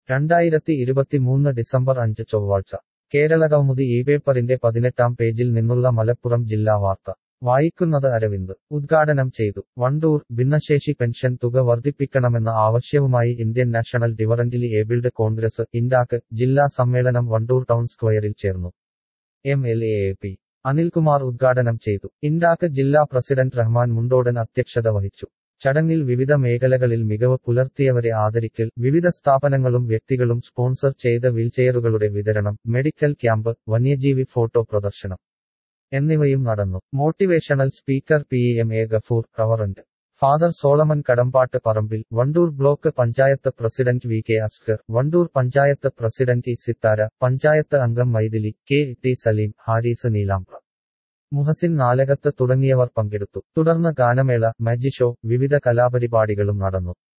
രണ്ടായിരത്തി ഇരുപത്തിമൂന്ന് ഡിസംബർ അഞ്ച് ചൊവ്വാഴ്ച കേരള കൗമുദി ഈ പേപ്പറിന്റെ പതിനെട്ടാം പേജിൽ നിന്നുള്ള മലപ്പുറം ജില്ലാ വാർത്ത വായിക്കുന്നത് അരവിന്ദ് ഉദ്ഘാടനം ചെയ്തു വണ്ടൂർ ഭിന്നശേഷി പെൻഷൻ തുക വർദ്ധിപ്പിക്കണമെന്ന ആവശ്യവുമായി Indian National Differently Abled Congress INDAC ജില്ലാ സമ്മേളനം വണ്ടൂർ ടൗൺ സ്ക്വയറിൽ ചേർന്നു M L A P Anilkumar ഉദ്ഘാടനം ചെയ്തു ഇൻഡാക്ക് ജില്ലാ പ്രസിഡന്റ് റഹ്മാൻ മുണ്ടോടൻ അധ്യക്ഷത വഹിച്ചു ചടങ്ങിൽ വിവിധ മേഖലകളിൽ മികവ് പുലർത്തിയവരെ ആദരിക്കൽ വിവിധ സ്ഥാപനങ്ങളും വ്യക്തികളും സ്പോൺസർ ചെയ്ത വീൽചെയറുകളുടെ വിതരണം മെഡിക്കൽ ക്യാമ്പ് വന്യജീവി ഫോട്ടോ പ്രദർശനം എന്നിവയും നടന്നു motivational speaker P M A Gafoor reverend father Solomon Kadampattu Parambil Wandoor block panchayat president V K Askar Wandoor panchayat president E Sithara panchayat അംഗം മൈഥിലി കെ ടി സലീം ഹാരിസ് നീലാംബ്ര മുഹസിൻ നാലകത്ത് തുടങ്ങിയവർ പങ്കെടുത്തു തുടർന്ന് ഗാനമേള മജി ഷോ വിവിധ കലാപരിപാടികളും നടന്നു